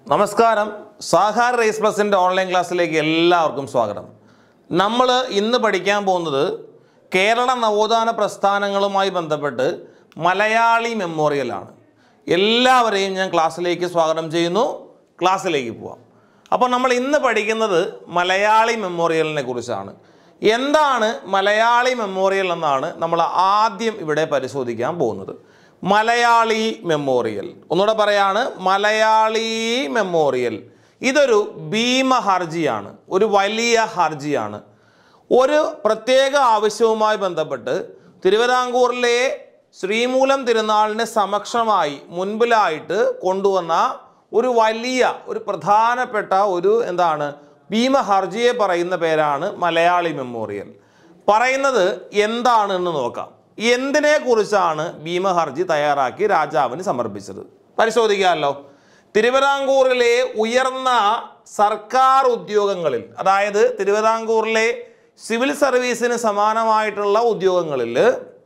നമസ്കാരം സാഹാർ raise പ്ലസിൻ്റെ online ക്ലാസ്സിലേക്ക് എല്ലാവർക്കും സ്വാഗതം നമ്മൾ ഇന്ന് പഠിക്കാൻ പോകുന്നത് കേരള നവോത്ഥാന പ്രസ്ഥാനങ്ങളുമായി ബന്ധപ്പെട്ട് മലയാളി മെമ്മോറിയലാണ് എല്ലാവരെയും ഞാൻ ക്ലാസ്സിലേക്ക് സ്വാഗതം ചെയ്യുന്നു ക്ലാസ്സിലേക്ക് പോവാം അപ്പോൾ നമ്മൾ ഇന്ന് പഠിക്കുന്നത് മലയാളി മെമ്മോറിയലിനെ കുറിച്ചാണ് എന്താണ് മലയാളി മെമ്മോറിയൽ എന്നാണ് നമ്മൾ ആദ്യം ഇവിടെ പരിശോധിക്കാൻ പോകുന്നത് മലയാളി മെമ്മോറിയൽ ഒന്നുകൂടെ പറയാണ് മലയാളി മെമ്മോറിയൽ ഇതൊരു ഭീമ ഹർജിയാണ് ഒരു വലിയ ഹർജിയാണ് ഒരു പ്രത്യേക ആവശ്യവുമായി ബന്ധപ്പെട്ട് തിരുവിതാംകൂറിലെ ശ്രീമൂലം തിരുനാളിന് സമക്ഷമായി മുൻപിലായിട്ട് കൊണ്ടുവന്ന ഒരു വലിയ ഒരു പ്രധാനപ്പെട്ട ഒരു എന്താണ് ഭീമ ഹർജിയെ പറയുന്ന പേരാണ് മലയാളി മെമ്മോറിയൽ പറയുന്നത് എന്താണെന്ന് നോക്കാം എന്തിനെ കുറിച്ചാണ് ഭീമഹർജി തയ്യാറാക്കി രാജാവിന് സമർപ്പിച്ചത് പരിശോധിക്കാമല്ലോ തിരുവിതാംകൂറിലെ ഉയർന്ന സർക്കാർ ഉദ്യോഗങ്ങളിൽ അതായത് തിരുവിതാംകൂറിലെ സിവിൽ സർവീസിന് സമാനമായിട്ടുള്ള ഉദ്യോഗങ്ങളിൽ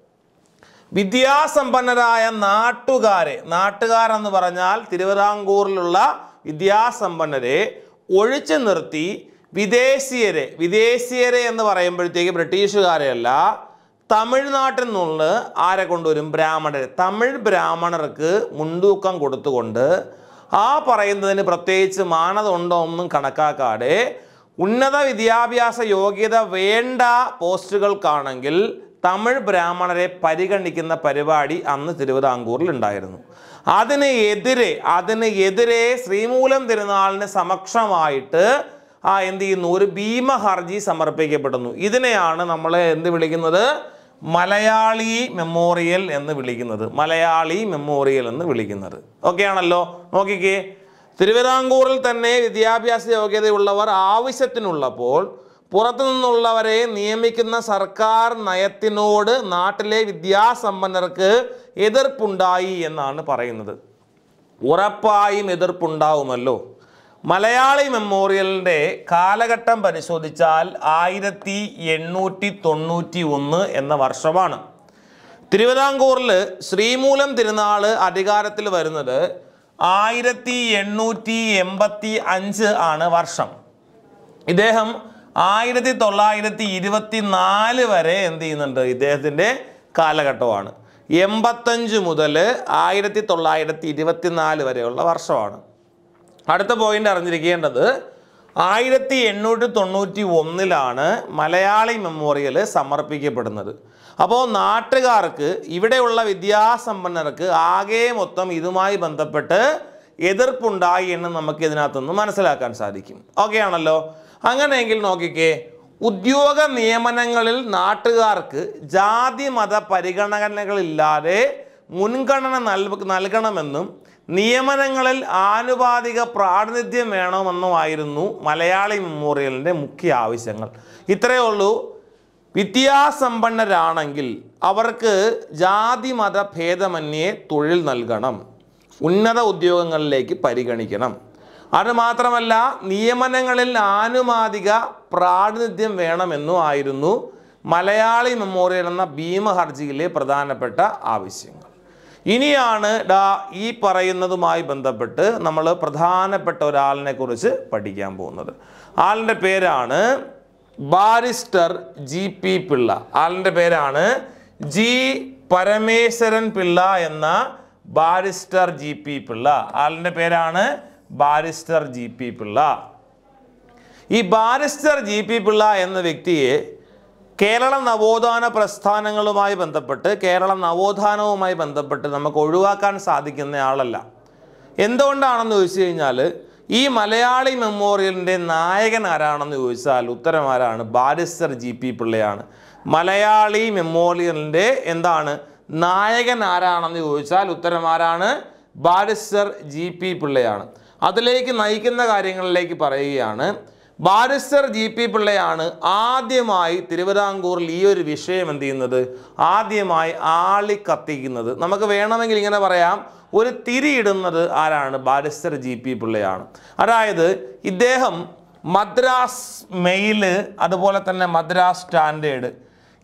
വിദ്യാസമ്പന്നരായ നാട്ടുകാരെ നാട്ടുകാരെന്ന് പറഞ്ഞാൽ തിരുവിതാംകൂറിലുള്ള വിദ്യാസമ്പന്നരെ ഒഴിച്ചു നിർത്തി വിദേശീയരെ വിദേശീയരെ എന്ന് പറയുമ്പോഴത്തേക്ക് ബ്രിട്ടീഷുകാരെയല്ല തമിഴ്നാട്ടിൽ നിന്ന് ആരെ കൊണ്ടുവരും ബ്രാഹ്മണരെ തമിഴ് ബ്രാഹ്മണർക്ക് മുൻതൂക്കം കൊടുത്തുകൊണ്ട് ആ പറയുന്നതിന് പ്രത്യേകിച്ച് മാനദണ്ഡം ഒന്നും കണക്കാക്കാതെ ഉന്നത വിദ്യാഭ്യാസ യോഗ്യത വേണ്ട പോസ്റ്റുകൾക്കാണെങ്കിൽ തമിഴ് ബ്രാഹ്മണരെ പരിഗണിക്കുന്ന പരിപാടി അന്ന് തിരുവിതാംകൂറിൽ ഉണ്ടായിരുന്നു അതിന് എതിരെ അതിന് എതിരെ ശ്രീമൂലം തിരുനാളിന് സമക്ഷമായിട്ട് ആ എന്ത് ചെയ്യുന്നു ഒരു ഭീമ ഹർജി സമർപ്പിക്കപ്പെടുന്നു ഇതിനെയാണ് നമ്മൾ എന്ത് വിളിക്കുന്നത് മലയാളി മെമ്മോറിയൽ എന്ന് വിളിക്കുന്നത് മലയാളി മെമ്മോറിയൽ എന്ന് വിളിക്കുന്നത് ഓക്കെ ആണല്ലോ നോക്കിക്കേ തിരുവിതാംകൂറിൽ തന്നെ വിദ്യാഭ്യാസ യോഗ്യതയുള്ളവർ ആവശ്യത്തിനുള്ളപ്പോൾ പുറത്തു നിന്നുള്ളവരെ നിയമിക്കുന്ന സർക്കാർ നയത്തിനോട് നാട്ടിലെ വിദ്യാസമ്പന്നർക്ക് എതിർപ്പുണ്ടായി എന്നാണ് പറയുന്നത് ഉറപ്പായും എതിർപ്പുണ്ടാവുമല്ലോ മലയാളി മെമ്മോറിയലിൻ്റെ കാലഘട്ടം പരിശോധിച്ചാൽ ആയിരത്തി എണ്ണൂറ്റി തൊണ്ണൂറ്റി ഒന്ന് എന്ന വർഷമാണ് തിരുവിതാംകൂറിൽ ശ്രീമൂലം തിരുനാള് അധികാരത്തിൽ വരുന്നത് ആയിരത്തി എണ്ണൂറ്റി എൺപത്തി അഞ്ച് ആണ് വർഷം ഇദ്ദേഹം ആയിരത്തി തൊള്ളായിരത്തി ഇരുപത്തി നാല് വരെ എന്ത് ചെയ്യുന്നുണ്ട് ഇദ്ദേഹത്തിൻ്റെ കാലഘട്ടമാണ് എൺപത്തഞ്ച് മുതൽ ആയിരത്തി തൊള്ളായിരത്തി ഇരുപത്തിനാല് വരെയുള്ള വർഷമാണ് അടുത്ത പോയിന്റ് അറിഞ്ഞിരിക്കേണ്ടത് ആയിരത്തി എണ്ണൂറ്റി തൊണ്ണൂറ്റി ഒന്നിലാണ് മലയാളി മെമ്മോറിയൽ സമർപ്പിക്കപ്പെടുന്നത് അപ്പോൾ നാട്ടുകാർക്ക് ഇവിടെയുള്ള വിദ്യാസമ്പന്നർക്ക് ആകെ മൊത്തം ഇതുമായി ബന്ധപ്പെട്ട് എതിർപ്പുണ്ടായി എന്ന് നമുക്ക് ഇതിനകത്തുനിന്ന് മനസ്സിലാക്കാൻ സാധിക്കും ഓക്കെ ആണല്ലോ അങ്ങനെയെങ്കിൽ നോക്കിക്കേ ഉദ്യോഗ നിയമനങ്ങളിൽ നാട്ടുകാർക്ക് ജാതി മത പരിഗണനകളില്ലാതെ മുൻഗണന നൽക നൽകണമെന്നും നിയമനങ്ങളിൽ ആനുപാതിക പ്രാതിനിധ്യം വേണമെന്നുമായിരുന്നു മലയാളി മെമ്മോറിയലിൻ്റെ മുഖ്യ ആവശ്യങ്ങൾ ഇത്രയേ ഉള്ളൂ വിദ്യാസമ്പന്നരാണെങ്കിൽ അവർക്ക് ജാതി മത ഭേദമന്യേ തൊഴിൽ നൽകണം ഉന്നത ഉദ്യോഗങ്ങളിലേക്ക് പരിഗണിക്കണം അത് മാത്രമല്ല നിയമനങ്ങളിൽ ആനുപാതിക പ്രാതിനിധ്യം വേണമെന്നും ആയിരുന്നു മലയാളി മെമ്മോറിയൽ എന്ന ഭീമ ഹർജിയിലെ പ്രധാനപ്പെട്ട ആവശ്യങ്ങൾ ഇനിയാണ് ഡാ ഈ പറയുന്നതുമായി ബന്ധപ്പെട്ട് നമ്മൾ പ്രധാനപ്പെട്ട ഒരാളിനെ കുറിച്ച് പഠിക്കാൻ പോകുന്നത് ആളിൻ്റെ പേരാണ് ബാരിസ്റ്റർ ജി പി പിള്ള ആളിൻ്റെ പേരാണ് ജി പരമേശ്വരൻ പിള്ള എന്ന ബാരിസ്റ്റർ ജി പി പിള്ള ആളിൻ്റെ പേരാണ് ബാരിസ്റ്റർ ജി പി പിള്ള ഈ ബാരിസ്റ്റർ ജി പി പിള്ള എന്ന വ്യക്തിയെ കേരള നവോത്ഥാന പ്രസ്ഥാനങ്ങളുമായി ബന്ധപ്പെട്ട് കേരള നവോത്ഥാനവുമായി ബന്ധപ്പെട്ട് നമുക്ക് ഒഴിവാക്കാൻ സാധിക്കുന്ന ആളല്ല എന്തുകൊണ്ടാണെന്ന് ചോദിച്ചു കഴിഞ്ഞാൽ ഈ മലയാളി മെമ്മോറിയലിൻ്റെ നായകൻ ആരാണെന്ന് ചോദിച്ചാൽ ഉത്തരം ആരാണ് ബാരിസ്റ്റർ ജി പി പിള്ളയാണ് മലയാളി മെമ്മോറിയലിൻ്റെ എന്താണ് നായകൻ ആരാണെന്ന് ചോദിച്ചാൽ ഉത്തരം ആരാണ് ബാരിസ്റ്റർ ജി പി പിള്ളയാണ് അതിലേക്ക് നയിക്കുന്ന കാര്യങ്ങളിലേക്ക് പറയുകയാണ് ബാരിസ്റ്റർ ജി പി പിള്ളയാണ് ആദ്യമായി തിരുവിതാംകൂറിൽ ഈ ഒരു വിഷയം എന്ത് ചെയ്യുന്നത് ആദ്യമായി ആളി കത്തിക്കുന്നത് നമുക്ക് വേണമെങ്കിൽ ഇങ്ങനെ പറയാം ഒരു തിരിയിടുന്നത് ആരാണ് ബാരിസ്റ്റർ ജി പി പിള്ളയാണ് അതായത് ഇദ്ദേഹം മദ്രാസ് മെയില് അതുപോലെ തന്നെ മദ്രാസ് സ്റ്റാൻഡേർഡ്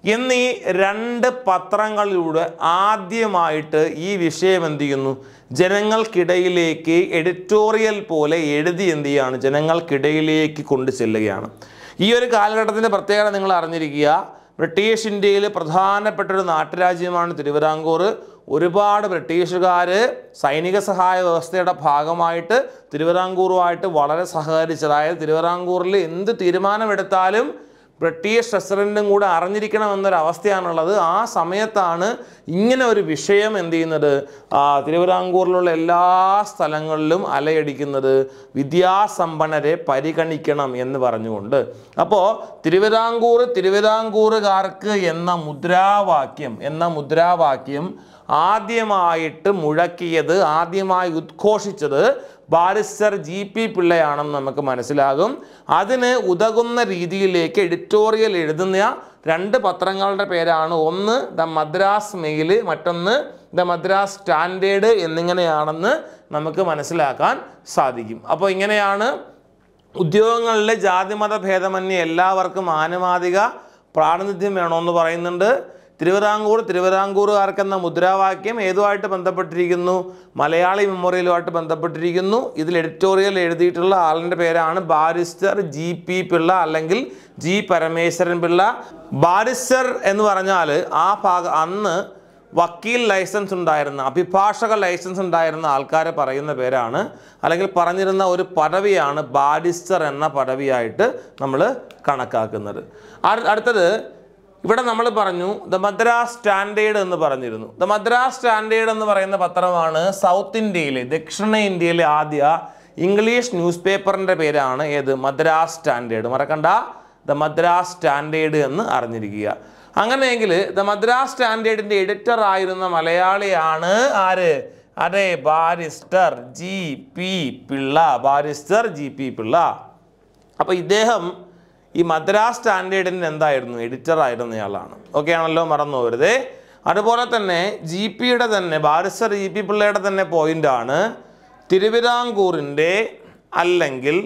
എന്നീ രണ്ട് പത്രങ്ങളിലൂടെ ആദ്യമായിട്ട് ഈ വിഷയം എന്ത് ചെയ്യുന്നു ജനങ്ങൾക്കിടയിലേക്ക് എഡിറ്റോറിയൽ പോലെ എഴുതി എന്ത് ചെയ്യാണ് ജനങ്ങൾക്കിടയിലേക്ക് കൊണ്ടു ചെല്ലുകയാണ് ഈ ഒരു കാലഘട്ടത്തിൻ്റെ പ്രത്യേകത നിങ്ങൾ അറിഞ്ഞിരിക്കുക ബ്രിട്ടീഷ് ഇന്ത്യയിൽ പ്രധാനപ്പെട്ട ഒരു നാട്ടുരാജ്യമാണ് തിരുവിതാംകൂർ ഒരുപാട് ബ്രിട്ടീഷുകാർ സൈനിക സഹായ വ്യവസ്ഥയുടെ ഭാഗമായിട്ട് തിരുവിതാംകൂറുമായിട്ട് വളരെ സഹകരിച്ച് അതായത് തിരുവിതാംകൂറിൽ എന്ത് തീരുമാനമെടുത്താലും ബ്രിട്ടീഷ് റെസിഡൻറ്റും കൂടെ അറിഞ്ഞിരിക്കണമെന്നൊരു അവസ്ഥയാണുള്ളത് ആ സമയത്താണ് ഇങ്ങനെ ഒരു വിഷയം എന്ത് ചെയ്യുന്നത് ആ, തിരുവിതാംകൂറിലുള്ള എല്ലാ സ്ഥലങ്ങളിലും അലയടിക്കുന്നത് വിദ്യാസമ്പന്നരെ പരിഗണിക്കണം എന്ന് പറഞ്ഞുകൊണ്ട് അപ്പോൾ തിരുവിതാംകൂർ തിരുവിതാംകൂറുകാർക്ക് എന്ന മുദ്രാവാക്യം എന്ന മുദ്രാവാക്യം ആദ്യമായിട്ട് മുഴക്കിയത് ആദ്യമായി ഉദ്ഘോഷിച്ചത് ബാരിസ്റ്റർ ജി പി പിള്ളയാണെന്ന് നമുക്ക് മനസ്സിലാകും അതിന് ഉതകുന്ന രീതിയിലേക്ക് എഡിറ്റോറിയൽ എഴുതുന്ന രണ്ട് പത്രങ്ങളുടെ പേരാണ് ഒന്ന് ദ മദ്രാസ് മെയില് മറ്റൊന്ന് ദ മദ്രാസ് സ്റ്റാൻഡേർഡ് എന്നിങ്ങനെയാണെന്ന് നമുക്ക് മനസ്സിലാക്കാൻ സാധിക്കും അപ്പോൾ ഇങ്ങനെയാണ് ഉദ്യോഗങ്ങളിലെ ജാതിമത ഭേദമന്യേ എല്ലാവർക്കും ആനുപാതിക പ്രാതിനിധ്യം വേണമെന്ന് പറയുന്നുണ്ട് തിരുവിതാംകൂർ തിരുവിതാംകൂറുകാർക്കെന്ന മുദ്രാവാക്യം ഏതുമായിട്ട് ബന്ധപ്പെട്ടിരിക്കുന്നു മലയാളി മെമ്മോറിയലുമായിട്ട് ബന്ധപ്പെട്ടിരിക്കുന്നു ഇതിൽ എഡിറ്റോറിയൽ എഴുതിയിട്ടുള്ള ആളിൻ്റെ പേരാണ് ബാരിസ്റ്റർ ജി പി പിള്ള അല്ലെങ്കിൽ ജി പരമേശ്വരൻ പിള്ള ബാരിസ്റ്റർ എന്ന് പറഞ്ഞാൽ ആ ഭാഗ അന്ന് വക്കീൽ ലൈസൻസ് ഉണ്ടായിരുന്ന അഭിഭാഷക ലൈസൻസ് ഉണ്ടായിരുന്ന ആൾക്കാരെ പറയുന്ന പേരാണ് അല്ലെങ്കിൽ പറഞ്ഞിരുന്ന ഒരു പദവിയാണ് ബാരിസ്റ്റർ എന്ന പദവിയായിട്ട് നമ്മൾ കണക്കാക്കുന്നത് അടു- അടുത്തത് ഇവിടെ നമ്മൾ പറഞ്ഞു ദ മദ്രാസ് സ്റ്റാൻഡേർഡ് എന്ന് പറഞ്ഞിരുന്നു ദ മദ്രാസ് സ്റ്റാൻഡേർഡ് എന്ന് പറയുന്ന പത്രമാണ് സൗത്ത് ഇന്ത്യയിലെ ദക്ഷിണ ഇന്ത്യയിലെ ആദ്യ ഇംഗ്ലീഷ് ന്യൂസ് പേപ്പറിൻ്റെ പേരാണ് ഏത് മദ്രാസ് സ്റ്റാൻഡേർഡ് മറക്കണ്ട ദ മദ്രാസ് സ്റ്റാൻഡേർഡ് എന്ന് അറിഞ്ഞിരിക്കുക അങ്ങനെയെങ്കിൽ ദ മദ്രാസ് സ്റ്റാൻഡേർഡിൻ്റെ എഡിറ്റർ ആയിരുന്ന മലയാളിയാണ് ആര് അതെ ബാരിസ്റ്റർ ജി പി പിള്ള ബാരിസ്റ്റർ ജി പി പിള്ള അപ്പോൾ ഇദ്ദേഹം ഈ മദ്രാസ് സ്റ്റാൻഡേർഡിന് എന്തായിരുന്നു എഡിറ്റർ ആയിരുന്നയാളാണ് ഓക്കെ ആണല്ലോ മറന്നു പോകരുതേ അതുപോലെ തന്നെ ജി പിയുടെ തന്നെ ബാരിസ്റ്റർ ജി പി പിള്ളയുടെ തന്നെ പോയിന്റാണ് തിരുവിതാംകൂറിൻ്റെ അല്ലെങ്കിൽ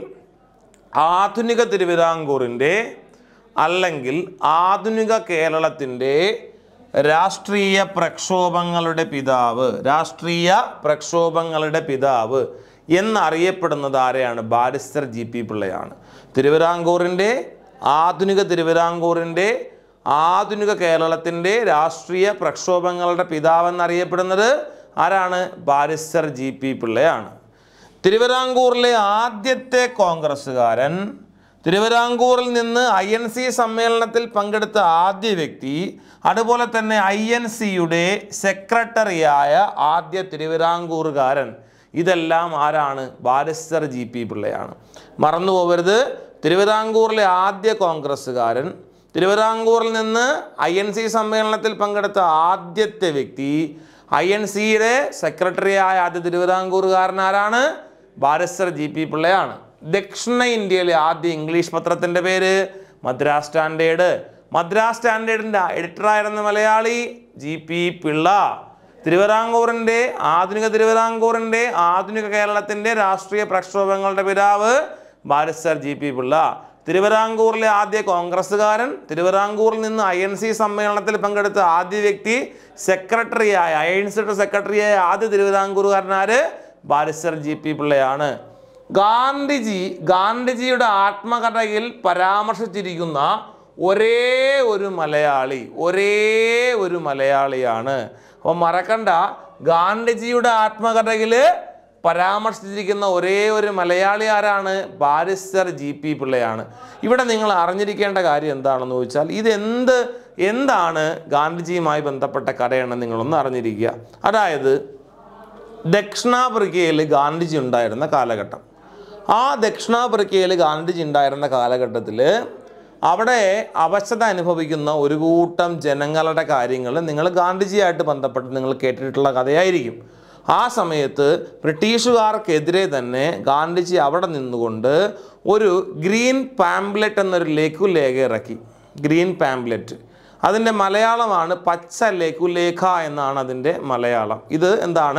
ആധുനിക തിരുവിതാംകൂറിൻ്റെ അല്ലെങ്കിൽ ആധുനിക കേരളത്തിൻ്റെ രാഷ്ട്രീയ പ്രക്ഷോഭങ്ങളുടെ പിതാവ് രാഷ്ട്രീയ പ്രക്ഷോഭങ്ങളുടെ പിതാവ് എന്നറിയപ്പെടുന്നത് ആരെയാണ് ബാരിസ്റ്റർ ജി പി പിള്ളയാണ് തിരുവിതാംകൂറിൻ്റെ ആധുനിക തിരുവിതാംകൂറിൻ്റെ ആധുനിക കേരളത്തിൻ്റെ രാഷ്ട്രീയ പ്രക്ഷോഭങ്ങളുടെ പിതാവ് എന്നറിയപ്പെടുന്നത് ആരാണ് ബാരിസ്റ്റർ ജി പി പിള്ളയാണ് തിരുവിതാംകൂറിലെ ആദ്യത്തെ കോൺഗ്രസ്സുകാരൻ തിരുവിതാംകൂറിൽ നിന്ന് ഐ എൻ സി സമ്മേളനത്തിൽ പങ്കെടുത്ത ആദ്യ വ്യക്തി അതുപോലെ തന്നെ ഐ എൻ സിയുടെ സെക്രട്ടറിയായ ആദ്യ തിരുവിതാംകൂറുകാരൻ ഇതെല്ലാം ആരാണ് ബാരിസ്റ്റർ ജി പി പിള്ളയാണ് മറന്നു പോകരുത് തിരുവിതാംകൂറിലെ ആദ്യ കോൺഗ്രസ്സുകാരൻ തിരുവിതാംകൂറിൽ നിന്ന് ഐ എൻ സി സമ്മേളനത്തിൽ പങ്കെടുത്ത ആദ്യത്തെ വ്യക്തി ഐ എൻ സിയുടെ സെക്രട്ടറിയായ ആദ്യ തിരുവിതാംകൂറുകാരൻ ആരാണ് ബാരിസ്റ്റർ ജി പി പിള്ളയാണ് ദക്ഷിണ ഇന്ത്യയിലെ ആദ്യ ഇംഗ്ലീഷ് പത്രത്തിൻ്റെ പേര് മദ്രാസ് സ്റ്റാൻഡേർഡ് മദ്രാസ് സ്റ്റാൻഡേർഡിൻ്റെ എഡിറ്ററായിരുന്ന മലയാളി ജി പി പിള്ള തിരുവിതാംകൂറിൻ്റെ ആധുനിക തിരുവിതാംകൂറിൻ്റെ ആധുനിക കേരളത്തിൻ്റെ രാഷ്ട്രീയ പ്രക്ഷോഭങ്ങളുടെ പിതാവ് ബാരിസ്റ്റർ ജി പി പിള്ള തിരുവിതാംകൂറിലെ ആദ്യ കോൺഗ്രസ്സുകാരൻ തിരുവിതാംകൂറിൽ നിന്ന് ഐ എൻ സി സമ്മേളനത്തിൽ പങ്കെടുത്ത ആദ്യ വ്യക്തി സെക്രട്ടറിയായ ഐ എൻ സിയുടെ സെക്രട്ടറിയായ ആദ്യ തിരുവിതാംകൂറുകാരനാര് ബാരിസ്റ്റർ ജി പി പിള്ളയാണ് ഗാന്ധിജി ഗാന്ധിജിയുടെ ആത്മകഥയിൽ പരാമർശിച്ചിരിക്കുന്ന ഒരേ ഒരു മലയാളി ഒരേ ഒരു മലയാളിയാണ് അപ്പോൾ മറക്കണ്ട ഗാന്ധിജിയുടെ ആത്മകഥയിൽ പരാമർശിച്ചിരിക്കുന്ന ഒരേ ഒരു മലയാളി ആരാണ് ബാരിസ്റ്റർ ജി പി പിള്ളയാണ് ഇവിടെ നിങ്ങൾ അറിഞ്ഞിരിക്കേണ്ട കാര്യം എന്താണെന്ന് ചോദിച്ചാൽ ഇതെന്ത് എന്താണ് ഗാന്ധിജിയുമായി ബന്ധപ്പെട്ട കഥയാണെന്ന് നിങ്ങളൊന്ന് അറിഞ്ഞിരിക്കുക അതായത് ദക്ഷിണാഫ്രിക്കയിൽ ഗാന്ധിജി ഉണ്ടായിരുന്ന കാലഘട്ടം ആ ദക്ഷിണാഫ്രിക്കയിൽ ഗാന്ധിജി ഉണ്ടായിരുന്ന കാലഘട്ടത്തിൽ അവിടെ അവശത അനുഭവിക്കുന്ന ഒരു കൂട്ടം ജനങ്ങളുടെ കാര്യങ്ങൾ നിങ്ങൾ ഗാന്ധിജിയായിട്ട് ബന്ധപ്പെട്ട് നിങ്ങൾ കേട്ടിട്ടുള്ള കഥയായിരിക്കും ആ സമയത്ത് ബ്രിട്ടീഷുകാർക്കെതിരെ തന്നെ ഗാന്ധിജി അവിടെ നിന്നുകൊണ്ട് ഒരു ഗ്രീൻ പാംപ്ലെറ്റ് എന്നൊരു ലഘുലേഖ ഇറക്കി ഗ്രീൻ പാംപ്ലെറ്റ് അതിൻ്റെ മലയാളമാണ് പച്ച ലഘുലേഖ എന്നാണ് അതിൻ്റെ മലയാളം ഇത് എന്താണ്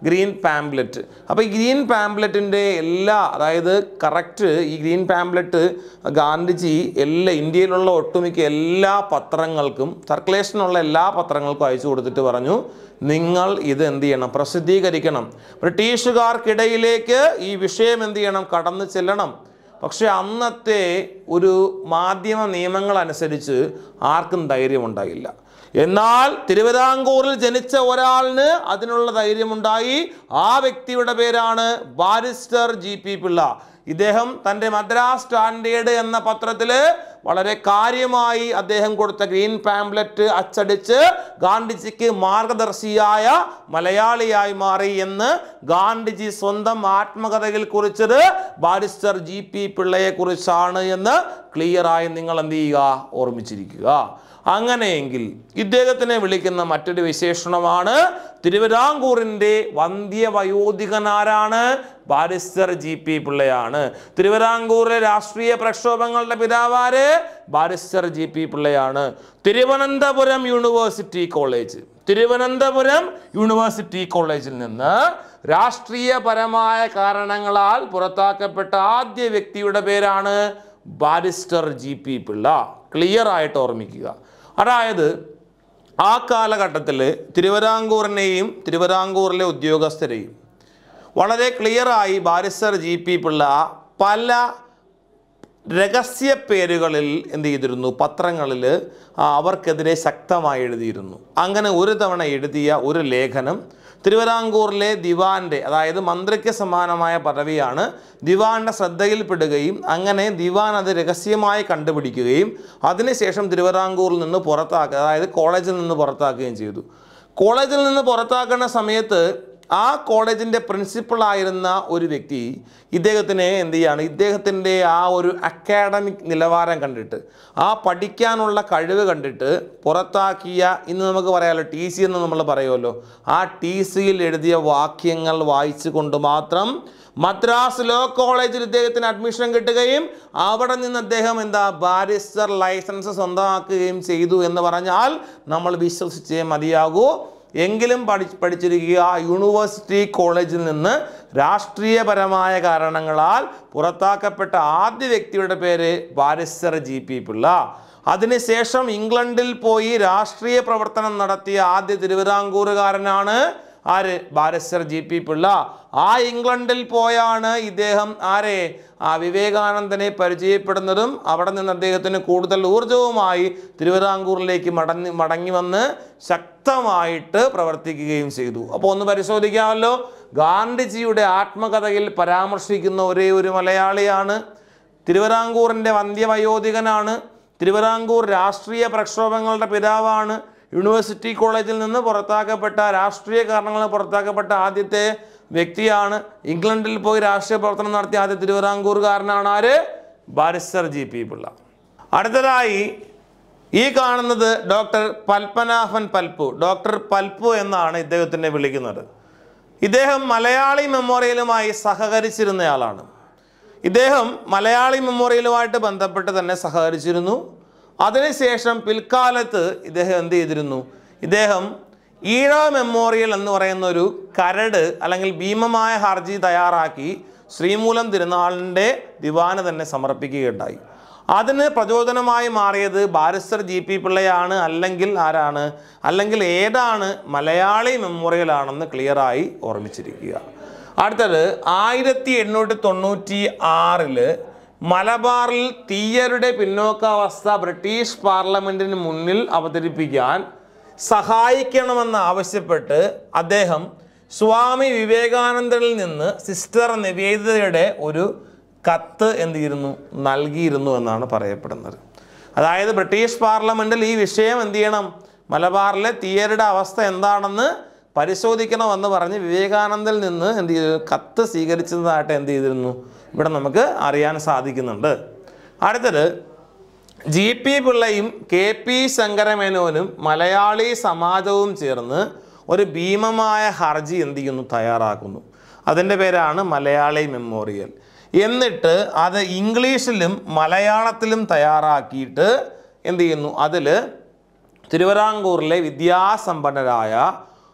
ഗ്രീൻ പാംപ്ലെറ്റ് അപ്പോൾ ഈ ഗ്രീൻ പാംപ്ലെറ്റിൻ്റെ എല്ലാ അതായത് കറക്റ്റ് ഈ ഗ്രീൻ പാംപ്ലെറ്റ് ഗാന്ധിജി എല്ലാ ഇന്ത്യയിലുള്ള ഒട്ടുമിക്ക എല്ലാ പത്രങ്ങൾക്കും സർക്കുലേഷനുള്ള എല്ലാ പത്രങ്ങൾക്കും അയച്ചു കൊടുത്തിട്ട് പറഞ്ഞു നിങ്ങൾ ഇത് എന്ത് ചെയ്യണം പ്രസിദ്ധീകരിക്കണം ബ്രിട്ടീഷുകാർക്കിടയിലേക്ക് ഈ വിഷയം എന്ത് ചെയ്യണം കടന്നു ചെല്ലണം പക്ഷെ അന്നത്തെ ഒരു മാധ്യമ നിയമങ്ങൾ അനുസരിച്ച് ആർക്കും ധൈര്യമുണ്ടായില്ല എന്നാൽ തിരുവിതാംകൂറിൽ ജനിച്ച ഒരാളിന് അതിനുള്ള ധൈര്യമുണ്ടായി ആ വ്യക്തിയുടെ പേരാണ് ബാരിസ്റ്റർ ജി പി പിള്ള ഇദ്ദേഹം തൻ്റെ മദ്രാസ് സ്റ്റാൻഡേർഡ് എന്ന പത്രത്തിൽ വളരെ കാര്യമായി അദ്ദേഹം കൊടുത്ത ഗ്രീൻ പാംപ്ലെറ്റ് അച്ചടിച്ച് ഗാന്ധിജിക്ക് മാർഗദർശിയായ മലയാളിയായി മാറി എന്ന് ഗാന്ധിജി സ്വന്തം ആത്മകഥയിൽ കുറിച്ചത് ബാരിസ്റ്റർ ജി പി പിള്ളയെ കുറിച്ചാണ് എന്ന് ക്ലിയറായി നിങ്ങൾ എന്ത് ചെയ്യുക ഓർമ്മിച്ചിരിക്കുക അങ്ങനെയെങ്കിൽ ഇദ്ദേഹത്തിനെ വിളിക്കുന്ന മറ്റൊരു വിശേഷണമാണ് തിരുവിതാംകൂറിൻ്റെ വന്ധ്യവയോധികനാരാണ് ബാരിസ്റ്റർ ജി പി പിള്ളയാണ് തിരുവിതാംകൂറിലെ രാഷ്ട്രീയ പ്രക്ഷോഭങ്ങളുടെ പിതാവാര് ബാരിസ്റ്റർ ജി പി പിള്ളയാണ് Thiruvananthapuram university college Thiruvananthapuram university കോളേജിൽ നിന്ന് രാഷ്ട്രീയപരമായ കാരണങ്ങളാൽ പുറത്താക്കപ്പെട്ട ആദ്യ വ്യക്തിയുടെ പേരാണ് ബാരിസ്റ്റർ ജി പി പിള്ള ക്ലിയർ ആയിട്ട് ഓർമ്മിക്കുക അതായത് ആ കാലഘട്ടത്തിൽ തിരുവിതാംകൂറിനെയും തിരുവിതാംകൂറിലെ ഉദ്യോഗസ്ഥരെയും വളരെ ക്ലിയറായി ബാരിസ്റ്റർ ജി പി പിള്ള പല രഹസ്യ പേരുകളിൽ എന്ത് ചെയ്തിരുന്നു പത്രങ്ങളിൽ ആ, അവർക്കെതിരെ ശക്തമായി എഴുതിയിരുന്നു അങ്ങനെ ഒരു തവണ എഴുതിയ ഒരു ലേഖനം തിരുവിതാംകൂറിലെ ദിവാന്റെ അതായത് മന്ത്രിക്ക് സമാനമായ പദവിയാണ് ദിവാന്റെ ശ്രദ്ധയിൽപ്പെടുകയും അങ്ങനെ ദിവാൻ അത് രഹസ്യമായി കണ്ടുപിടിക്കുകയും അതിനുശേഷം തിരുവിതാംകൂറിൽ നിന്ന് പുറത്താക്കുക അതായത് കോളേജിൽ നിന്ന് പുറത്താക്കുകയും ചെയ്തു കോളേജിൽ നിന്ന് പുറത്താക്കുന്ന സമയത്ത് ആ കോളേജിൻ്റെ പ്രിൻസിപ്പളായിരുന്ന ഒരു വ്യക്തി ഇദ്ദേഹത്തിനെ എന്ത് ചെയ്യാണ് ഇദ്ദേഹത്തിൻ്റെ ആ ഒരു അക്കാഡമിക് നിലവാരം കണ്ടിട്ട് ആ പഠിക്കാനുള്ള കഴിവ് കണ്ടിട്ട് പുറത്താക്കിയ ഇന്ന് നമുക്ക് പറയാമല്ലോ ടി സി എന്ന് നമ്മൾ പറയുമല്ലോ ആ ടി സിയിൽ എഴുതിയ വാക്യങ്ങൾ വായിച്ചുകൊണ്ട് മാത്രം മദ്രാസ് ലോ കോളേജിൽ ഇദ്ദേഹത്തിന് അഡ്മിഷൻ കിട്ടുകയും അവിടെ നിന്ന് അദ്ദേഹം എന്താ ബാരിസ്റ്റർ ലൈസൻസ് സ്വന്തമാക്കുകയും ചെയ്തു എന്ന് പറഞ്ഞാൽ നമ്മൾ വിശ്വസിച്ചേ മതിയാകൂ എങ്കിലും പഠി പഠിച്ചിരിക്കുക യൂണിവേഴ്സിറ്റി കോളേജിൽ നിന്ന് രാഷ്ട്രീയപരമായ കാരണങ്ങളാൽ പുറത്താക്കപ്പെട്ട ആദ്യ വ്യക്തിയുടെ പേര് ബാരിസ്റ്റർ ജി പി പിള്ള അതിനുശേഷം ഇംഗ്ലണ്ടിൽ പോയി രാഷ്ട്രീയ പ്രവർത്തനം നടത്തിയ ആദ്യ തിരുവിതാംകൂറുകാരനാണ് ആര് ബാരിസ്റ്റർ ജി പി പിള്ള ആ ഇംഗ്ലണ്ടിൽ പോയാണ് ഇദ്ദേഹം ആരെ ആ വിവേകാനന്ദനെ പരിചയപ്പെടുന്നതും അവിടെ നിന്ന് അദ്ദേഹത്തിന് കൂടുതൽ ഊർജവുമായി തിരുവിതാംകൂറിലേക്ക് മടങ്ങി മടങ്ങി വന്ന് ശക്തമായിട്ട് പ്രവർത്തിക്കുകയും ചെയ്തു അപ്പോൾ ഒന്ന് പരിശോധിക്കാമല്ലോ ഗാന്ധിജിയുടെ ആത്മകഥയിൽ പരാമർശിക്കുന്ന ഒരേ ഒരു മലയാളിയാണ് തിരുവിതാംകൂറിൻ്റെ വന്ധ്യവയോധികനാണ് തിരുവിതാംകൂർ രാഷ്ട്രീയ പ്രക്ഷോഭങ്ങളുടെ പിതാവാണ് യൂണിവേഴ്സിറ്റി കോളേജിൽ നിന്ന് പുറത്താക്കപ്പെട്ട രാഷ്ട്രീയ കാരണങ്ങളാൽ പുറത്താക്കപ്പെട്ട ആദ്യത്തെ വ്യക്തിയാണ് ഇംഗ്ലണ്ടിൽ പോയി രാഷ്ട്രീയ പ്രവർത്തനം നടത്തിയ ആദ്യ തിരുവിതാംകൂറുകാരനാണ് ആര് ബാരിസ്റ്റർ ജി പി പിള്ള അടുത്തതായി ഈ കാണുന്നത് ഡോക്ടർ പൽപ്പനാഭൻ പൽപ്പു ഡോക്ടർ പൽപ്പു എന്നാണ് ഇദ്ദേഹത്തിനെ വിളിക്കുന്നത് ഇദ്ദേഹം മലയാളി മെമ്മോറിയലുമായി സഹകരിച്ചിരുന്നയാളാണ് ഇദ്ദേഹം മലയാളി മെമ്മോറിയലുമായിട്ട് ബന്ധപ്പെട്ട് തന്നെ സഹകരിച്ചിരുന്നു അതിനുശേഷം പിൽക്കാലത്ത് ഇദ്ദേഹം എന്ത് ചെയ്തിരുന്നു ഇദ്ദേഹം ഈഴ മെമ്മോറിയൽ എന്ന് പറയുന്ന ഒരു കരട് അല്ലെങ്കിൽ ഭീമമായ ഹർജി തയ്യാറാക്കി ശ്രീമൂലം തിരുനാളിൻ്റെ ദിവാന് തന്നെ സമർപ്പിക്കുകയുണ്ടായി അതിന് പ്രചോദനമായി മാറിയത് ബാരിസ്റ്റർ ജി പി പിള്ളയാണ് അല്ലെങ്കിൽ ആരാണ് അല്ലെങ്കിൽ ഏതാണ് മലയാളി മെമ്മോറിയലാണെന്ന് ക്ലിയറായി ഓർമ്മിച്ചിരിക്കുക അടുത്തത് ആയിരത്തി എണ്ണൂറ്റി തൊണ്ണൂറ്റി ആറില് മലബാറിൽ തീയരുടെ പിന്നോക്കാവസ്ഥ ബ്രിട്ടീഷ് പാർലമെന്റിന് മുന്നിൽ അവതരിപ്പിക്കാൻ സഹായിക്കണമെന്ന് ആവശ്യപ്പെട്ട് അദ്ദേഹം സ്വാമി വിവേകാനന്ദനിൽ നിന്ന് സിസ്റ്റർ നിവേദിതയുടെ ഒരു കത്ത് എന്ത് ചെയ്തിരുന്നു നൽകിയിരുന്നു എന്നാണ് പറയപ്പെടുന്നത് അതായത് ബ്രിട്ടീഷ് പാർലമെന്റിൽ ഈ വിഷയം എന്ത് ചെയ്യണം മലബാറിലെ തീയരുടെ അവസ്ഥ എന്താണെന്ന് പരിശോധിക്കണമെന്ന് പറഞ്ഞ് വിവേകാനന്ദനിൽ നിന്ന് എന്ത് ചെയ്തു കത്ത് സ്വീകരിച്ചതായിട്ട് എന്ത് ചെയ്തിരുന്നു ഇവിടെ നമുക്ക് അറിയാൻ സാധിക്കുന്നുണ്ട് അടുത്തത് ജി പി പിള്ളയും കെ പി ശങ്കരമേനോനും മലയാളി സമാജവും ചേർന്ന് ഒരു ഭീമമായ ഹർജി എന്ത് ചെയ്യുന്നു തയ്യാറാക്കുന്നു അതിൻ്റെ പേരാണ് മലയാളി മെമ്മോറിയൽ എന്നിട്ട് അത് ഇംഗ്ലീഷിലും മലയാളത്തിലും തയ്യാറാക്കിയിട്ട് എന്ത് ചെയ്യുന്നു അതിൽ തിരുവിതാംകൂറിലെ വിദ്യാസമ്പന്നരായ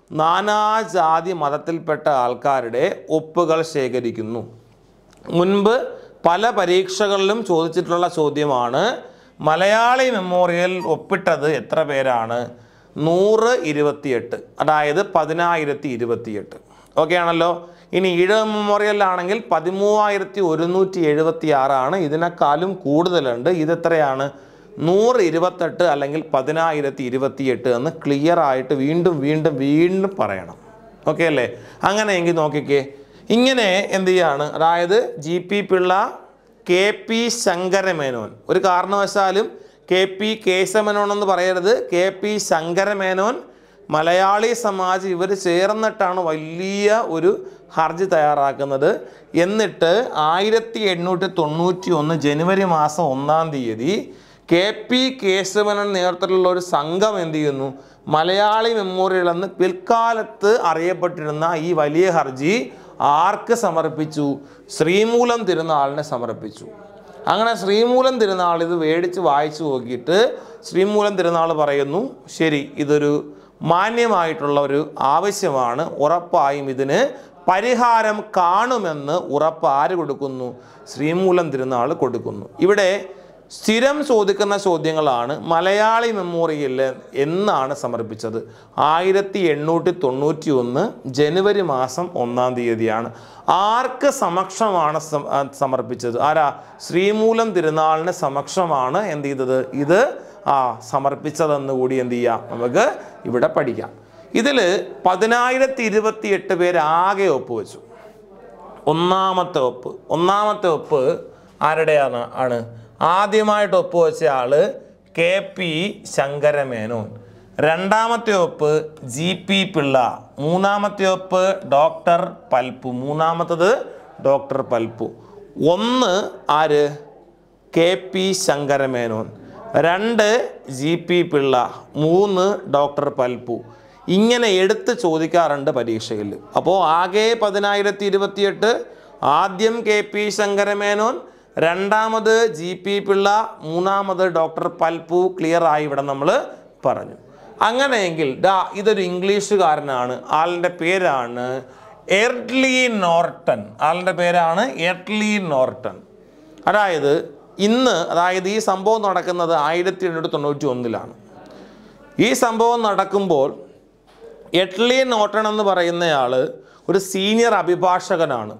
നാനാജാതി മതത്തിൽപ്പെട്ട ആൾക്കാരുടെ ഒപ്പുകൾ ശേഖരിക്കുന്നു മുൻപ് പല പരീക്ഷകളിലും ചോദിച്ചിട്ടുള്ള ചോദ്യമാണ് മലയാളി മെമ്മോറിയൽ ഒപ്പിട്ടത് എത്ര പേരാണ് നൂറ് ഇരുപത്തിയെട്ട് അതായത് പതിനായിരത്തി ഇരുപത്തിയെട്ട് ഓക്കെ ആണല്ലോ ഇനി ഈഴവ മെമ്മോറിയലിലാണെങ്കിൽ പതിമൂവായിരത്തി ഒരുന്നൂറ്റി എഴുപത്തി ആറാണ് ഇതിനേക്കാളും കൂടുതലുണ്ട് ഇതെത്രയാണ് നൂറ് ഇരുപത്തെട്ട് അല്ലെങ്കിൽ പതിനായിരത്തി ഇരുപത്തിയെട്ട് എന്ന് ക്ലിയർ ആയിട്ട് വീണ്ടും വീണ്ടും വീണ്ടും പറയണം ഓക്കെ അല്ലേ അങ്ങനെയെങ്കിൽ നോക്കിക്കേ ഇങ്ങനെ എന്ത് ചെയ്യാണ് അതായത് ജി പി പിള്ള കെ പി ശങ്കരമേനോൻ ഒരു കാരണവശാലും കെ പി കേശമേനോൻ എന്ന് പറയരുത് കെ പി ശങ്കരമേനോൻ മലയാളി സമാജ് ഇവർ ചേർന്നിട്ടാണ് വലിയ ഒരു ഹർജി തയ്യാറാക്കുന്നത് എന്നിട്ട് ആയിരത്തി എണ്ണൂറ്റി തൊണ്ണൂറ്റി ഒന്ന് ജനുവരി മാസം ഒന്നാം തീയതി കെ പി കേശവനൻ നേതൃത്വത്തിലുള്ള ഒരു സംഘം എന്ത് ചെയ്യുന്നു മലയാളി മെമ്മോറിയൽ എന്ന് പിൽക്കാലത്ത് അറിയപ്പെട്ടിരുന്ന ഈ വലിയ ഹർജി ആർക്ക് സമർപ്പിച്ചു ശ്രീമൂലം തിരുനാളിനെ സമർപ്പിച്ചു അങ്ങനെ ശ്രീമൂലം തിരുനാൾ ഇത് മേടിച്ച് വായിച്ചു നോക്കിയിട്ട് ശ്രീമൂലം തിരുനാൾ പറയുന്നു ശരി ഇതൊരു മാന്യമായിട്ടുള്ള ഒരു ആവശ്യമാണ് ഉറപ്പായും ഇതിന് പരിഹാരം കാണുമെന്ന് ഉറപ്പ് ആര് കൊടുക്കുന്നു ശ്രീമൂലം തിരുനാൾ കൊടുക്കുന്നു ഇവിടെ സ്ഥിരം ചോദിക്കുന്ന ചോദ്യങ്ങളാണ് മലയാളി മെമ്മോറിയലിൽ എന്നാണ് സമർപ്പിച്ചത് ആയിരത്തി എണ്ണൂറ്റി തൊണ്ണൂറ്റി ഒന്ന് ജനുവരി മാസം ഒന്നാം തീയതിയാണ് ആർക്ക് സമക്ഷമാണ് സം- ആ, സമർപ്പിച്ചത് ആരാ ശ്രീമൂലം തിരുനാളിന് സമക്ഷമാണ് എന്ത് ചെയ്തത് ഇത് ആ സമർപ്പിച്ചതെന്ന് കൂടി എന്ത് ചെയ്യാം നമുക്ക് ഇവിടെ പഠിക്കാം ഇതിൽ പതിനായിരത്തി ഇരുപത്തി എട്ട് പേര് ആകെ ഒപ്പുവെച്ചു ഒന്നാമത്തെ ഒപ്പ് ഒന്നാമത്തെ ഒപ്പ് ആരുടെയാണ് ആണ് ആദ്യമായിട്ട് ഒപ്പുവെച്ച ആള് കെ പി ശങ്കരമേനോൻ രണ്ടാമത്തെ ഒപ്പ് ജി പി പിള്ള മൂന്നാമത്തെ ഒപ്പ് ഡോക്ടർ പൽപ്പു മൂന്നാമത്തത് ഡോക്ടർ പൽപ്പു ഒന്ന് ആര് കെ പി ശങ്കരമേനോൻ രണ്ട് ജി പി പിള്ള മൂന്ന് ഡോക്ടർ പൽപ്പു ഇങ്ങനെ എടുത്ത് ചോദിക്കാറുണ്ട് പരീക്ഷയിൽ അപ്പോൾ ആകെ പതിനായിരത്തി ഇരുപത്തിയെട്ട് ആദ്യം കെ പി ശങ്കരമേനോൻ രണ്ടാമത് ജി പി പിള്ള മൂന്നാമത് ഡോക്ടർ പൽപ്പു ക്ലിയർ ആയി ഇവിടെ നമ്മൾ പറഞ്ഞു അങ്ങനെയെങ്കിൽ ദാ ഇതൊരു ഇംഗ്ലീഷുകാരനാണ് ആളിൻ്റെ പേരാണ് എർട്ലി നോർട്ടൺ ആളിൻ്റെ പേരാണ് എർട്ലി നോർട്ടൺ അതായത് ഇന്ന് അതായത് ഈ സംഭവം നടക്കുന്നത് ആയിരത്തി എണ്ണൂറ്റി തൊണ്ണൂറ്റി ഒന്നിലാണ് ഈ സംഭവം നടക്കുമ്പോൾ എട്ലി നോട്ടൺ എന്ന് പറയുന്നയാൾ ഒരു സീനിയർ അഭിഭാഷകനാണ്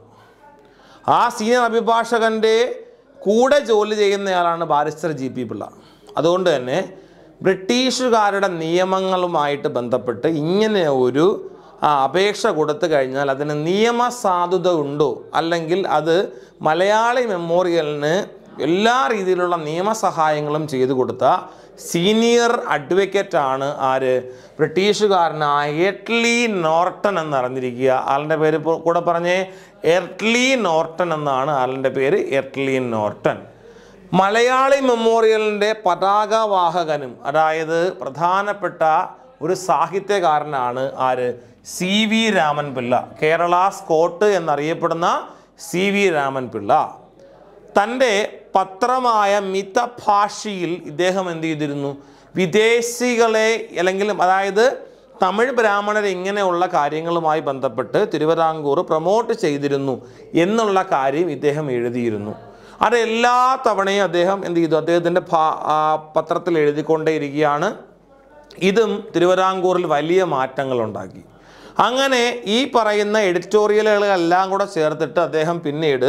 ആ സീനിയർ അഭിഭാഷകൻ്റെ കൂടെ ജോലി ചെയ്യുന്നയാളാണ് ബാരിസ്റ്റർ ജി പി പിള്ള അതുകൊണ്ട് തന്നെ ബ്രിട്ടീഷുകാരുടെ നിയമങ്ങളുമായിട്ട് ബന്ധപ്പെട്ട് ഇങ്ങനെ ഒരു ആ, അപേക്ഷ കൊടുത്തു കഴിഞ്ഞാൽ അതിന് നിയമസാധുത ഉണ്ടോ അല്ലെങ്കിൽ അത് മലയാളി മെമ്മോറിയലിന് എല്ലാ രീതിയിലുള്ള നിയമസഹായങ്ങളും ചെയ്തു കൊടുത്ത സീനിയർ അഡ്വക്കേറ്റ് ആണ് ആര് ബ്രിട്ടീഷുകാരനായ എട്ലി നോർട്ടൺ എന്ന് അറിഞ്ഞിരിക്കുക ആളിൻ്റെ പേര് ഇപ്പോൾ കൂടെ പറഞ്ഞേ എർട്ലി നോർട്ടൺ എന്നാണ് ആളിൻ്റെ പേര് എർട്ലി നോർട്ടൺ മലയാളി മെമ്മോറിയലിൻ്റെ പതാകവാഹകനും അതായത് പ്രധാനപ്പെട്ട ഒരു സാഹിത്യകാരനാണ് ആര് സി വി രാമൻ പിള്ള കേരള സ്കോട്ട് എന്നറിയപ്പെടുന്ന സി വി രാമൻ പിള്ള തൻ്റെ പത്രമായ മിതഭാഷയിൽ ഇദ്ദേഹം എന്ത് ചെയ്തിരുന്നു വിദേശികളെ അല്ലെങ്കിൽ അതായത് തമിഴ് ബ്രാഹ്മണർ ഇങ്ങനെയുള്ള കാര്യങ്ങളുമായി ബന്ധപ്പെട്ട് തിരുവിതാംകൂർ പ്രൊമോട്ട് ചെയ്തിരുന്നു എന്നുള്ള കാര്യം ഇദ്ദേഹം എഴുതിയിരുന്നു അത് എല്ലാ തവണയും അദ്ദേഹം എന്ത് ചെയ്തു അദ്ദേഹത്തിൻ്റെ ഭാ- ആ പത്രത്തിൽ എഴുതിക്കൊണ്ടേയിരിക്കുകയാണ് ഇതും തിരുവിതാംകൂറിൽ വലിയ മാറ്റങ്ങൾ ഉണ്ടാക്കി അങ്ങനെ ഈ പറയുന്ന എഡിറ്റോറിയലുകളെല്ലാം കൂടെ ചേർത്തിട്ട് അദ്ദേഹം പിന്നീട്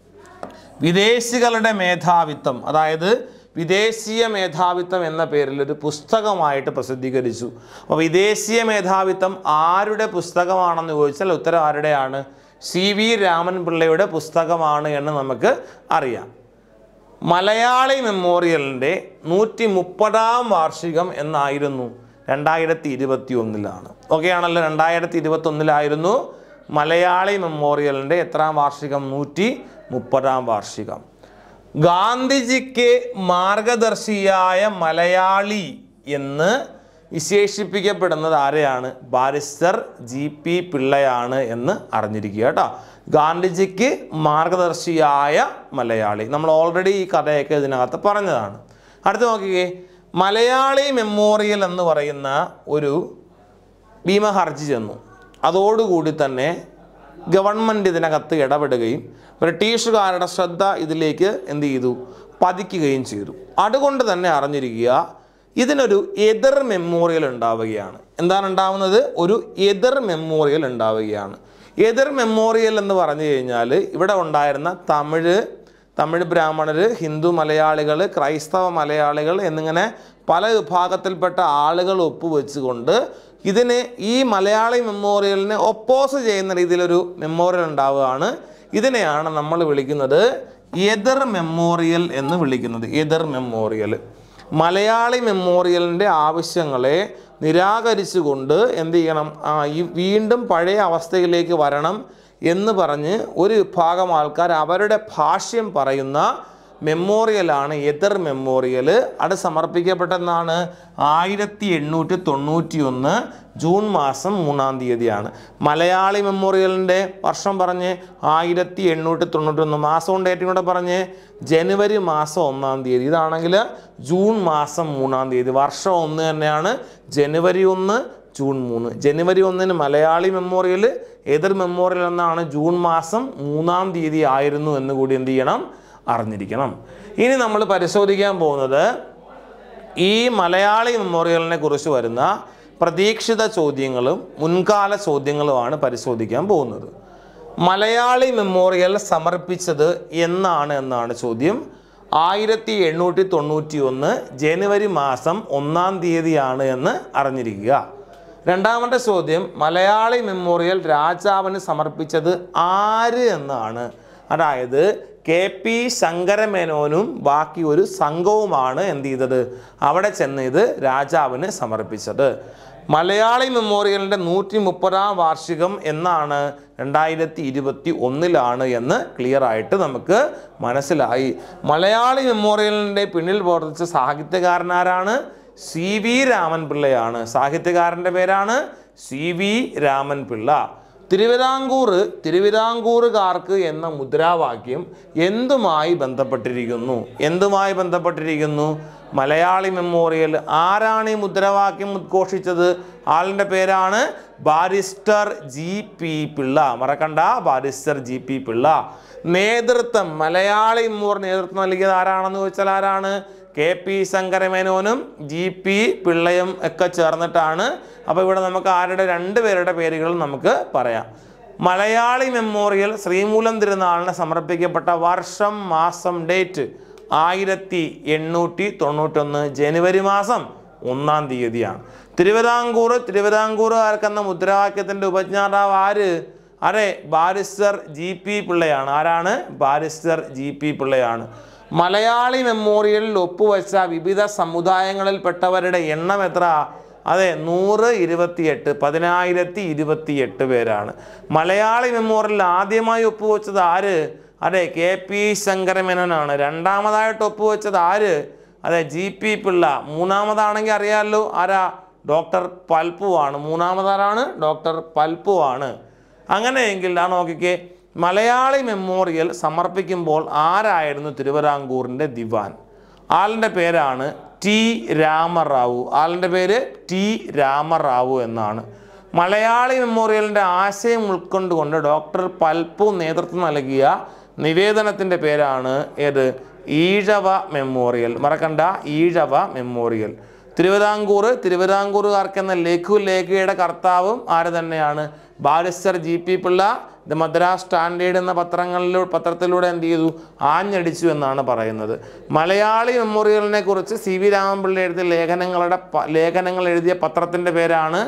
വിദേശികളുടെ മേധാവിത്വം അതായത് വിദേശീയ മേധാവിത്വം എന്ന പേരിൽ ഒരു പുസ്തകമായിട്ട് പ്രസിദ്ധീകരിച്ചു അപ്പോൾ വിദേശീയ മേധാവിത്വം ആരുടെ പുസ്തകമാണെന്ന് ചോദിച്ചാൽ ഉത്തരം ആരുടെയാണ് സി വി രാമൻ പിള്ളയുടെ പുസ്തകമാണ് എന്ന് നമുക്ക് അറിയാം മലയാളി മെമ്മോറിയലിൻ്റെ നൂറ്റി മുപ്പതാം വാർഷികം എന്നായിരുന്നു രണ്ടായിരത്തി ഇരുപത്തി ഒന്നിലാണ് ഓക്കെ ആണല്ലോ രണ്ടായിരത്തി ഇരുപത്തി ഒന്നിലായിരുന്നു മലയാളി മെമ്മോറിയലിൻ്റെ എത്രാം വാർഷികം നൂറ്റി മുപ്പതാം വാർഷികം ഗാന്ധിജിക്ക് മാർഗദർശിയായ മലയാളി എന്ന് വിശേഷിപ്പിക്കപ്പെടുന്നത് ആരെയാണ് ബാരിസ്റ്റർ ജി പി പിള്ളയാണ് എന്ന് അറിഞ്ഞിരിക്കുക കേട്ടോ ഗാന്ധിജിക്ക് മാർഗദർശിയായ മലയാളി നമ്മൾ ഓൾറെഡി ഈ കഥയൊക്കെ ഇതിനകത്ത് പറഞ്ഞതാണ് അടുത്ത് നോക്കിക്കേ മലയാളി മെമ്മോറിയൽ എന്ന് പറയുന്ന ഒരു ഭീമ ഹർജി ചെന്നു അതോടുകൂടി തന്നെ ഗവൺമെൻറ് ഇതിനകത്ത് ഇടപെടുകയും ബ്രിട്ടീഷുകാരുടെ ശ്രദ്ധ ഇതിലേക്ക് എന്ത് ചെയ്തു പതിക്കുകയും ചെയ്തു അതുകൊണ്ട് തന്നെ അറിഞ്ഞിരിക്കുക ഇതിനൊരു എതിർ മെമ്മോറിയൽ ഉണ്ടാവുകയാണ് എന്താണ് ഉണ്ടാവുന്നത് ഒരു എതിർ മെമ്മോറിയൽ ഉണ്ടാവുകയാണ് എതിർ മെമ്മോറിയൽ എന്ന് പറഞ്ഞു കഴിഞ്ഞാൽ ഇവിടെ ഉണ്ടായിരുന്ന തമിഴ് തമിഴ് ബ്രാഹ്മണർ ഹിന്ദു മലയാളികൾ ക്രൈസ്തവ മലയാളികൾ എന്നിങ്ങനെ പല വിഭാഗത്തിൽപ്പെട്ട ആളുകൾ ഒപ്പുവെച്ചുകൊണ്ട് ഇതിന് ഈ മലയാളി മെമ്മോറിയലിനെ ഒപ്പോസ് ചെയ്യുന്ന രീതിയിലൊരു മെമ്മോറിയൽ ഉണ്ടാവുകയാണ് ഇതിനെയാണ് നമ്മൾ വിളിക്കുന്നത് എതിർ മെമ്മോറിയൽ എന്ന് വിളിക്കുന്നത് എതിർ മെമ്മോറിയൽ മലയാളി മെമ്മോറിയലിൻ്റെ ആവശ്യങ്ങളെ നിരാകരിച്ചുകൊണ്ട് എന്ത് ചെയ്യണം ആ ഈ വീണ്ടും പഴയ അവസ്ഥയിലേക്ക് വരണം എന്ന് പറഞ്ഞ് ഒരു വിഭാഗം ആൾക്കാർ അവരുടെ ഭാഷ്യം പറയുന്ന മെമ്മോറിയലാണ് എതിർ മെമ്മോറിയൽ അത് സമർപ്പിക്കപ്പെട്ടെന്നാണ് ആയിരത്തി എണ്ണൂറ്റി തൊണ്ണൂറ്റി ഒന്ന് ജൂൺ മാസം മൂന്നാം തീയതിയാണ് മലയാളി മെമ്മോറിയലിൻ്റെ വർഷം പറഞ്ഞ് ആയിരത്തി എണ്ണൂറ്റി തൊണ്ണൂറ്റി ഒന്ന് മാസവും ഡേറ്റും കൂടെ പറഞ്ഞ് ജനുവരി മാസം ഒന്നാം തീയതി ഇതാണെങ്കിൽ ജൂൺ മാസം മൂന്നാം തീയതി വർഷം ഒന്ന് തന്നെയാണ് ജനുവരി ഒന്ന് ജൂൺ മൂന്ന് ജനുവരി ഒന്നിന് മലയാളി മെമ്മോറിയൽ എതിർ മെമ്മോറിയൽ എന്നാണ് ജൂൺ മാസം മൂന്നാം തീയതി ആയിരുന്നു എന്ന് കൂടി എന്ത് ചെയ്യണം അറിഞ്ഞിരിക്കണം ഇനി നമ്മൾ പരിശോധിക്കാൻ പോകുന്നത് ഈ മലയാളി മെമ്മോറിയലിനെ കുറിച്ച് വരുന്ന പ്രതീക്ഷിത ചോദ്യങ്ങളും മുൻകാല ചോദ്യങ്ങളുമാണ് പരിശോധിക്കാൻ പോകുന്നത് മലയാളി മെമ്മോറിയൽ സമർപ്പിച്ചത് എന്നാണ് എന്നാണ് ചോദ്യം ആയിരത്തി എണ്ണൂറ്റി തൊണ്ണൂറ്റി ഒന്ന് ജനുവരി മാസം ഒന്നാം തീയതിയാണ് എന്ന് അറിഞ്ഞിരിക്കുക രണ്ടാമത്തെ ചോദ്യം മലയാളി മെമ്മോറിയൽ രാജാവിന് സമർപ്പിച്ചത് ആര് എന്നാണ് അതായത് കെ പി ശങ്കരമേനോനും ബാക്കി ഒരു സംഘവുമാണ് എന്ത് ചെയ്തത് അവിടെ ചെന്ന് ഇത് രാജാവിന് സമർപ്പിച്ചത് മലയാളി മെമ്മോറിയലിൻ്റെ നൂറ്റി മുപ്പതാം വാർഷികം എന്നാണ് രണ്ടായിരത്തി ഇരുപത്തി ഒന്നിലാണ് എന്ന് ക്ലിയർ ആയിട്ട് നമുക്ക് മനസ്സിലായി മലയാളി മെമ്മോറിയലിൻ്റെ പിന്നിൽ പ്രവർത്തിച്ച സാഹിത്യകാരനാരാണ് സി വി രാമൻ പിള്ളയാണ് സാഹിത്യകാരൻ്റെ പേരാണ് സി വി രാമൻ പിള്ള തിരുവിതാംകൂർ തിരുവിതാംകൂറുകാർക്ക് എന്ന മുദ്രാവാക്യം എന്തുമായി ബന്ധപ്പെട്ടിരിക്കുന്നു എന്തുമായി ബന്ധപ്പെട്ടിരിക്കുന്നു മലയാളി മെമ്മോറിയൽ ആരാണ് ഈ മുദ്രാവാക്യം ഉദ്ഘോഷിച്ചത് ആളിൻ്റെ പേരാണ് ബാരിസ്റ്റർ ജി പി പിള്ള മറക്കണ്ട ബാരിസ്റ്റർ ജി പി പിള്ള നേതൃത്വം മലയാളി മെമ്മോറിയൽ നേതൃത്വം നൽകിയത് ആരാണെന്ന് ചോദിച്ചാൽ ആരാണ് കെ പി ശങ്കരമേനോനും ജി പി പിള്ളയും ഒക്കെ ചേർന്നിട്ടാണ് അപ്പോൾ ഇവിടെ നമുക്ക് ആരുടെ രണ്ട് പേരുടെ പേരുകൾ നമുക്ക് പറയാം മലയാളി മെമ്മോറിയൽ ശ്രീമൂലം തിരുനാളിന് സമർപ്പിക്കപ്പെട്ട വർഷം മാസം ഡേറ്റ് ആയിരത്തി എണ്ണൂറ്റി തൊണ്ണൂറ്റൊന്ന് ജനുവരി മാസം ഒന്നാം തീയതിയാണ് തിരുവിതാംകൂർ തിരുവിതാംകൂറുകാർക്കെന്ന മുദ്രാവാക്യത്തിൻ്റെ ഉപജ്ഞാതാവ് ആര് അതെ ബാരിസ്റ്റർ ജി പി പിള്ളയാണ് ആരാണ് ബാരിസ്റ്റർ ജി പി പിള്ളയാണ് മലയാളി മെമ്മോറിയലിൽ ഒപ്പുവെച്ച വിവിധ സമുദായങ്ങളിൽപ്പെട്ടവരുടെ എണ്ണം എത്ര അതെ നൂറ് ഇരുപത്തിയെട്ട് പതിനായിരത്തി ഇരുപത്തിയെട്ട് പേരാണ് മലയാളി മെമ്മോറിയലിൽ ആദ്യമായി ഒപ്പുവെച്ചത് ആര് അതെ കെ പി ശങ്കരമേനോനാണ് രണ്ടാമതായിട്ട് ഒപ്പുവെച്ചത് ആര് അതെ ജി പി പിള്ള മൂന്നാമതാണെങ്കിൽ അറിയാമല്ലോ ആരാ ഡോക്ടർ പൽപ്പുവാണ് മൂന്നാമതാരാണ് ഡോക്ടർ പൽപ്പുവാണ് അങ്ങനെയെങ്കിൽ ആ നോക്കിക്കേ മലയാളി മെമ്മോറിയൽ സമർപ്പിക്കുമ്പോൾ ആരായിരുന്നു തിരുവിതാംകൂറിൻ്റെ ദിവാൻ ആളിൻ്റെ പേരാണ് ടി രാമറാവു ആളിൻ്റെ പേര് ടി രാമറാവു എന്നാണ് മലയാളി മെമ്മോറിയലിൻ്റെ ആശയം ഉൾക്കൊണ്ടുകൊണ്ട് ഡോക്ടർ പൽപ്പു നേതൃത്വം നൽകിയ നിവേദനത്തിൻ്റെ പേരാണ് ഏത് ഈഴവ മെമ്മോറിയൽ മറക്കണ്ട ഈഴവ മെമ്മോറിയൽ തിരുവിതാംകൂർ തിരുവിതാംകൂറുകാർക്കെന്ന ലഘു ലേഖയുടെ കർത്താവും ആര് തന്നെയാണ് barrister G P Pillai the Madras Standard എന്ന പത്രങ്ങളിലൂടെ പത്രത്തിലൂടെ എന്ത് ചെയ്തു ആഞ്ഞടിച്ചു എന്നാണ് പറയുന്നത് മലയാളി മെമ്മോറിയലിനെ കുറിച്ച് സി വി രാമൻപിള്ള എഴുതിയ ലേഖനങ്ങളുടെ പ- ലേഖനങ്ങൾ എഴുതിയ പത്രത്തിൻ്റെ പേരാണ്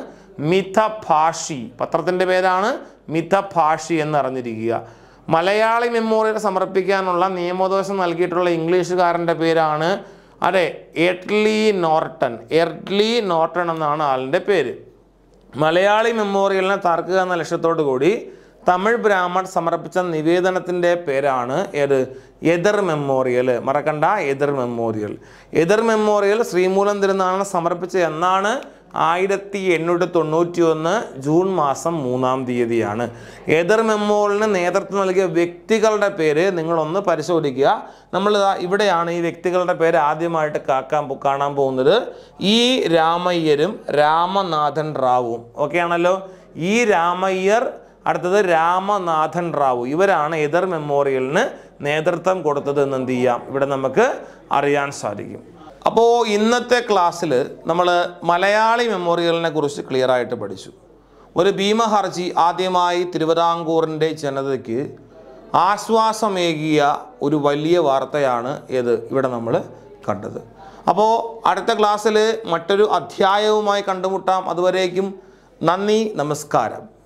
മിഥഭാഷി പത്രത്തിൻ്റെ പേരാണ് മിഥഭാഷി എന്നറിഞ്ഞിരിക്കുക മലയാളി മെമ്മോറിയൽ സമർപ്പിക്കാനുള്ള നിയമോപദേശം നൽകിയിട്ടുള്ള ഇംഗ്ലീഷുകാരൻ്റെ പേരാണ് അതെ എർട്ലി നോർട്ടൺ എർട്ലി നോർട്ടൺ എന്നാണ് ആളിൻ്റെ പേര് മലയാളി മെമ്മോറിയലിനെ തർക്കുക എന്ന ലക്ഷ്യത്തോടു കൂടി തമിഴ് ബ്രാഹ്മൺ സമർപ്പിച്ച നിവേദനത്തിൻ്റെ പേരാണ് ഏത് എതിർ മെമ്മോറിയൽ മറക്കണ്ട എതിർ മെമ്മോറിയൽ എതിർ മെമ്മോറിയൽ ശ്രീമൂലം തിരുനാളിന് സമർപ്പിച്ച എന്നാണ് ആയിരത്തി എണ്ണൂറ്റി തൊണ്ണൂറ്റി ഒന്ന് ജൂൺ മാസം മൂന്നാം തീയതിയാണ് എതിർ മെമ്മോറിയലിന് നേതൃത്വം നൽകിയ വ്യക്തികളുടെ പേര് നിങ്ങളൊന്ന് പരിശോധിക്കുക നമ്മൾ ദാ ഇവിടെയാണ് ഈ വ്യക്തികളുടെ പേര് ആദ്യമായിട്ട് കാക്കാൻ പോ- കാണാൻ പോകുന്നത് ഈ രാമയ്യരും രാമനാഥൻ റാവുവും ഓക്കെ ആണല്ലോ ഈ രാമയ്യർ അടുത്തത് രാമനാഥൻ റാവു ഇവരാണ് എതിർ മെമ്മോറിയലിന് നേതൃത്വം കൊടുത്തത് എന്ന് എന്ത് ചെയ്യാം ഇവിടെ നമുക്ക് അറിയാൻ സാധിക്കും അപ്പോൾ ഇന്നത്തെ ക്ലാസ്സിൽ നമ്മൾ മലയാളി മെമ്മോറിയലിനെ കുറിച്ച് ക്ലിയർ ആയിട്ട് പഠിച്ചു ഒരു ഭീമഹർജി ആദ്യമായി തിരുവിതാംകൂറിൻ്റെ ജനതയ്ക്ക് ആശ്വാസമേകിയ ഒരു വലിയ വാർത്തയാണ് ഏത് ഇവിടെ നമ്മൾ കണ്ടത് അപ്പോൾ അടുത്ത ക്ലാസ്സിൽ മറ്റൊരു അധ്യായവുമായി കണ്ടുമുട്ടാം അതുവരേക്കും നന്ദി നമസ്കാരം